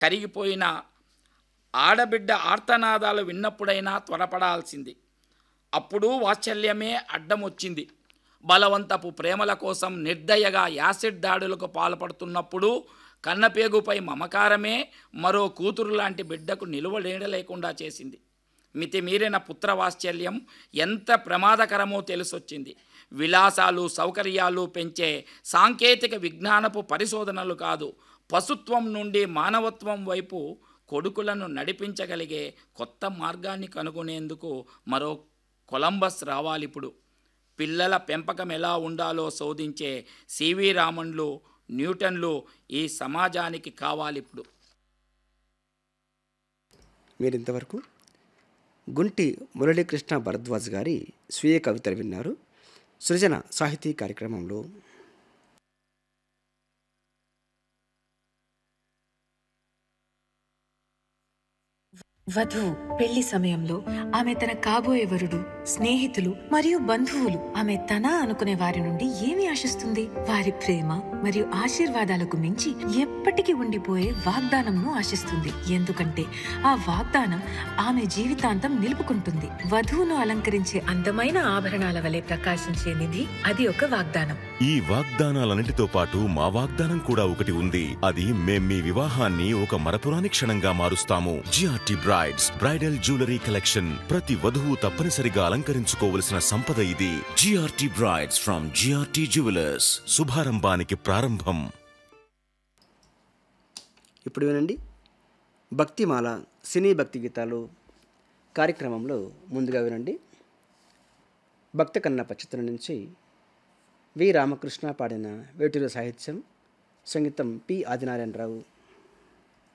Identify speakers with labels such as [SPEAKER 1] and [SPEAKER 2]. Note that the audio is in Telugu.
[SPEAKER 1] కరిగిపోయిన ఆడబిడ్డ ఆర్తనాదాలు విన్నప్పుడైనా త్వరపడాల్సింది అప్పుడు వాత్సల్యమే అడ్డం వచ్చింది బలవంతపు ప్రేమల కోసం నిర్దయగా యాసిడ్ దాడులకు పాల్పడుతున్నప్పుడు కన్నపేగుపై మమకారమే మరో కూతురు లాంటి బిడ్డకు నిలువ లేకుండా చేసింది మితిమీరిన పుత్రవాత్సల్యం ఎంత ప్రమాదకరమో తెలిసొచ్చింది విలాసాలు సౌకర్యాలు పెంచే సాంకేతిక విజ్ఞానపు పరిశోధనలు కాదు పశుత్వం నుండి మానవత్వం వైపు కొడుకులను నడిపించగలిగే కొత్త మార్గాన్ని కనుగొనేందుకు మరో కొలంబస్ రావాలిప్పుడు పిల్లల పెంపకం ఎలా ఉండాలో శోధించే సివి రామన్లు న్యూటన్లు ఈ సమాజానికి కావాలిప్పుడు
[SPEAKER 2] మీరు ఇంతవరకు గుంటి మురళీకృష్ణ భరద్వాజ్ గారి స్వీయ కవితలు విన్నారు సృజన సాహితీ కార్యక్రమంలో
[SPEAKER 3] వధువు పెళ్లి సమయంలో ఆమె తన కాబోయే వరుడు స్నేహితులు మరియు బంధువులు ఆమె తన అనుకునే వారి నుండి ఏమి ఆశిస్తుంది వారి ప్రేమ మరియు ఆశీర్వాదాలకు మించి ఎప్పటికీ ఉండిపోయే వాగ్దానంను ఆశిస్తుంది ఎందుకంటే ఆ వాగ్దానం ఆమె జీవితాంతం నిలుపుకుంటుంది వధువును అలంకరించే అందమైన ఆభరణాల వలె ప్రకాశించే నిధి అది ఒక వాగ్దానం
[SPEAKER 4] ఈ వాగ్దానాలన్నిటితో పాటు మా వాగ్దానం కూడా ఒకటి ఉంది అది మేం మీ వివాహాన్ని ఒక మరపురాని క్షణంగా మారుస్తాము GRT brides bridal jewellery collection ప్రతి వధువు తప్పనిసరిగా అలంకరించుకోవలసిన సంపద ఇది GRT brides from GRT jewellers శుభారంభానికి ప్రారంభం
[SPEAKER 2] ఇప్పుడు వినండి భక్తిమాల సినీ భక్తి గీతాలు కార్యక్రమంలో ముందుగా వినండి భక్త కన్నప్ప చిత్రం నుంచి వి రామకృష్ణ పాడిన వేటూరు సాహిత్యం సంగీతం పి ఆదినారాయణరావు